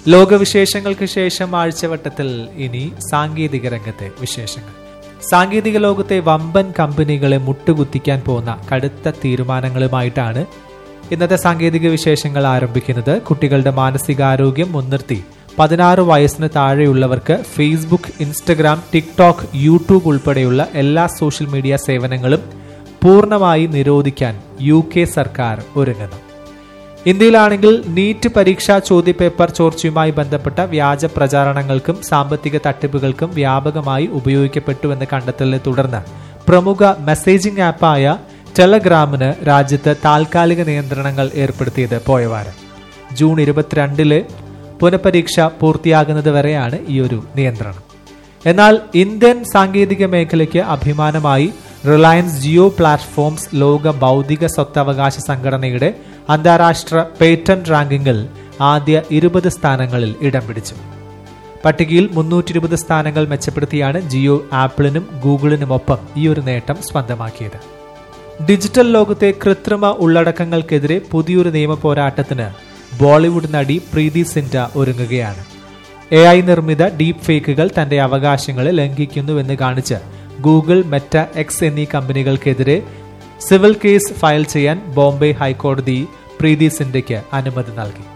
ലോകവിശേഷങ്ങൾക്ക് ശേഷം ആഴ്ചവട്ടത്തിൽ ഇനി സാങ്കേതിക രംഗത്തെ വിശേഷങ്ങൾ സാങ്കേതിക ലോകത്തെ വമ്പൻ കമ്പനികളെ മുട്ടുകുത്തിക്കാൻ പോകുന്ന കടുത്ത തീരുമാനങ്ങളുമായിട്ടാണ് ഇന്നത്തെ സാങ്കേതിക വിശേഷങ്ങൾ ആരംഭിക്കുന്നത് കുട്ടികളുടെ മാനസികാരോഗ്യം മുൻനിർത്തി പതിനാറ് വയസ്സിന് താഴെയുള്ളവർക്ക് ഫേസ്ബുക്ക് ഇൻസ്റ്റഗ്രാം ടിക്ടോക്ക് യൂട്യൂബ് ഉൾപ്പെടെയുള്ള എല്ലാ സോഷ്യൽ മീഡിയ സേവനങ്ങളും പൂർണ്ണമായി നിരോധിക്കാൻ യു കെ സർക്കാർ ഒരുങ്ങുന്നു ഇന്ത്യയിലാണെങ്കിൽ നീറ്റ് പരീക്ഷാ ചോദ്യപേപ്പർ ചോർച്ചയുമായി ബന്ധപ്പെട്ട വ്യാജ പ്രചാരണങ്ങൾക്കും സാമ്പത്തിക തട്ടിപ്പുകൾക്കും വ്യാപകമായി ഉപയോഗിക്കപ്പെട്ടുവെന്ന കണ്ടെത്തലിനെ തുടർന്ന് പ്രമുഖ മെസ്സേജിംഗ് ആപ്പായ ടെലഗ്രാമിന് രാജ്യത്ത് താൽക്കാലിക നിയന്ത്രണങ്ങൾ ഏർപ്പെടുത്തിയത് പോയവാരം ജൂൺ ഇരുപത്തിരണ്ടില് പുനഃപരീക്ഷ പൂർത്തിയാകുന്നത് വരെയാണ് ഈ ഒരു നിയന്ത്രണം എന്നാൽ ഇന്ത്യൻ സാങ്കേതിക മേഖലയ്ക്ക് അഭിമാനമായി റിലയൻസ് ജിയോ പ്ലാറ്റ്ഫോംസ് ലോക ബൗദ്ധിക സ്വത്തവകാശ സംഘടനയുടെ അന്താരാഷ്ട്ര പേറ്റന്റ് റാങ്കിങ്ങിൽ ആദ്യ ഇരുപത് സ്ഥാനങ്ങളിൽ ഇടം പിടിച്ചു പട്ടികയിൽ മുന്നൂറ്റി ഇരുപത് സ്ഥാനങ്ങൾ മെച്ചപ്പെടുത്തിയാണ് ജിയോ ആപ്പിളിനും ഗൂഗിളിനുമൊപ്പം ഈ ഒരു നേട്ടം സ്വന്തമാക്കിയത് ഡിജിറ്റൽ ലോകത്തെ കൃത്രിമ ഉള്ളടക്കങ്ങൾക്കെതിരെ പുതിയൊരു നിയമ പോരാട്ടത്തിന് ബോളിവുഡ് നടി പ്രീതി സിൻഡ ഒരുങ്ങുകയാണ് എ ഐ നിർമ്മിത ഡീപ് ഫേക്കുകൾ തന്റെ അവകാശങ്ങളെ ലംഘിക്കുന്നുവെന്ന് കാണിച്ച് ഗൂഗിൾ മെറ്റ എക്സ് എന്നീ കമ്പനികൾക്കെതിരെ സിവിൽ കേസ് ഫയൽ ചെയ്യാൻ ബോംബെ ഹൈക്കോടതി പ്രീതി സിൻഡയ്ക്ക് അനുമതി നൽകി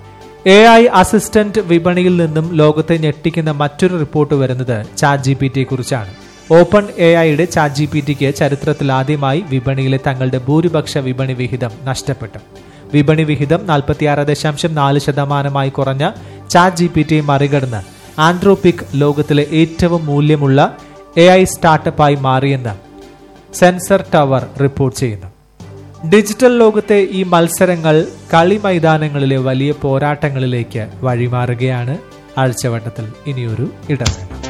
എ ഐ അസിസ്റ്റന്റ് വിപണിയിൽ നിന്നും ലോകത്തെ ഞെട്ടിക്കുന്ന മറ്റൊരു റിപ്പോർട്ട് വരുന്നത് ചാറ്റ് ജി പി ടിയെ കുറിച്ചാണ് ഓപ്പൺ എ ഐയുടെ ചാറ്റ് ജി പി ടിക്ക് ചരിത്രത്തിൽ ആദ്യമായി വിപണിയിലെ തങ്ങളുടെ ഭൂരിപക്ഷ വിപണി വിഹിതം നഷ്ടപ്പെട്ടു വിപണി വിഹിതം നാൽപ്പത്തിയാറ് ദശാംശം നാല് ശതമാനമായി കുറഞ്ഞ ചാറ്റ് ജി പി ടിയെ മറികടന്ന് ആൻഡ്രോപിക് ലോകത്തിലെ ഏറ്റവും മൂല്യമുള്ള എ ഐ സ്റ്റാർട്ടപ്പായി മാറിയെന്ന് സെൻസർ ടവർ റിപ്പോർട്ട് ചെയ്യുന്നു ഡിജിറ്റൽ ലോകത്തെ ഈ മത്സരങ്ങൾ കളി മൈതാനങ്ങളിലെ വലിയ പോരാട്ടങ്ങളിലേക്ക് വഴിമാറുകയാണ് ആഴ്ചവട്ടത്തിൽ ഇനിയൊരു ഇടവേള